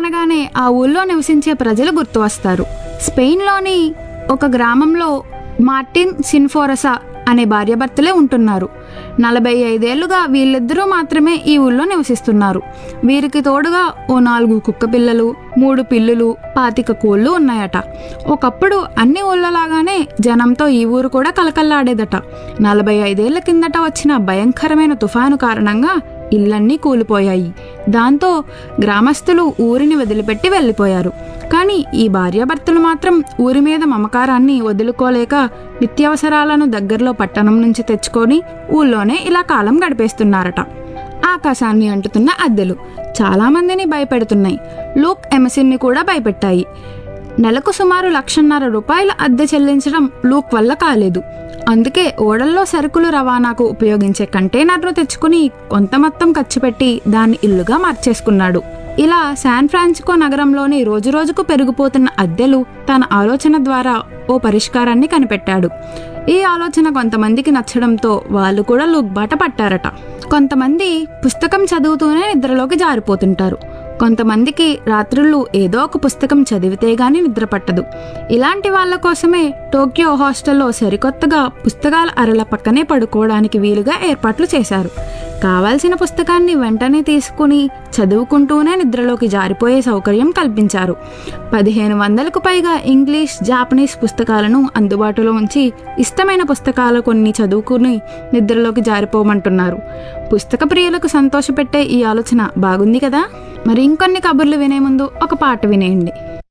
అనగానే ఆ ఊళ్ళో నివసించే ప్రజలు గుర్తు వస్తారు స్పెయిన్లోని ఒక గ్రామంలో మార్టిన్ సిన్ఫోరసా అనే భార్యాభర్తలే ఉంటున్నారు నలభై ఐదేళ్లుగా వీళ్ళిద్దరూ మాత్రమే ఈ ఊళ్ళో నివసిస్తున్నారు వీరికి తోడుగా ఓ నాలుగు కుక్క పిల్లలు మూడు పిల్లులు పాతిక కోళ్ళు ఉన్నాయట ఒకప్పుడు అన్ని ఊళ్ళలాగానే జనంతో ఈ ఊరు కూడా కలకల్లాడేదట నలభై ఐదేళ్ల కిందట వచ్చిన భయంకరమైన తుఫాను కారణంగా ఇళ్ళన్నీ కూలిపోయాయి దాంతో గ్రామస్తులు ఊరిని వదిలిపెట్టి వెళ్ళిపోయారు కానీ ఈ భార్యాభర్తలు మాత్రం ఊరి మీద మమకారాన్ని వదులుకోలేక నిత్యావసరాలను దగ్గరలో పట్టణం నుంచి తెచ్చుకొని ఊళ్ళోనే ఇలా కాలం గడిపేస్తున్నారట ఆకాశాన్ని అంటుతున్న అద్దెలు చాలామందిని భయపెడుతున్నాయి లూక్ ఎమసిన్ని కూడా భయపెట్టాయి నెలకు సుమారు లక్షన్నర రూపాయల అద్దె చెల్లించడం లూక్ వల్ల కాలేదు అందుకే ఓడల్లో సరుకులు రవాణాకు ఉపయోగించే కంటైనర్ను తెచ్చుకుని కొంత మొత్తం ఖర్చు పెట్టి దాన్ని ఇల్లుగా మార్చేసుకున్నాడు ఇలా శాన్ ఫ్రాన్సిస్కో నగరంలోని రోజురోజుకు పెరిగిపోతున్న అద్దెలు తన ఆలోచన ద్వారా ఓ పరిష్కారాన్ని కనిపెట్టాడు ఈ ఆలోచన కొంతమందికి నచ్చడంతో వాళ్ళు కూడా లూక్ బాట పట్టారట కొంతమంది పుస్తకం చదువుతూనే నిద్రలోకి జారిపోతుంటారు కొంతమందికి రాత్రుళ్ళు ఏదో ఒక పుస్తకం చదివితే గాని నిద్ర పట్టదు ఇలాంటి వాళ్ళ కోసమే టోక్యో హాస్టల్లో సరికొత్తగా పుస్తకాల అరల పక్కనే పడుకోవడానికి వీలుగా ఏర్పాట్లు చేశారు కావాల్సిన పుస్తకాన్ని వెంటనే తీసుకుని చదువుకుంటూనే నిద్రలోకి జారిపోయే సౌకర్యం కల్పించారు పదిహేను వందలకు పైగా ఇంగ్లీష్ జాపనీస్ పుస్తకాలను అందుబాటులో ఉంచి ఇష్టమైన పుస్తకాలు కొన్ని చదువుకుని నిద్రలోకి జారిపోమంటున్నారు పుస్తక ప్రియులకు సంతోషపెట్టే ఈ ఆలోచన బాగుంది కదా మరి ఇంకొన్ని కబుర్లు వినే ముందు ఒక పాట వినేయండి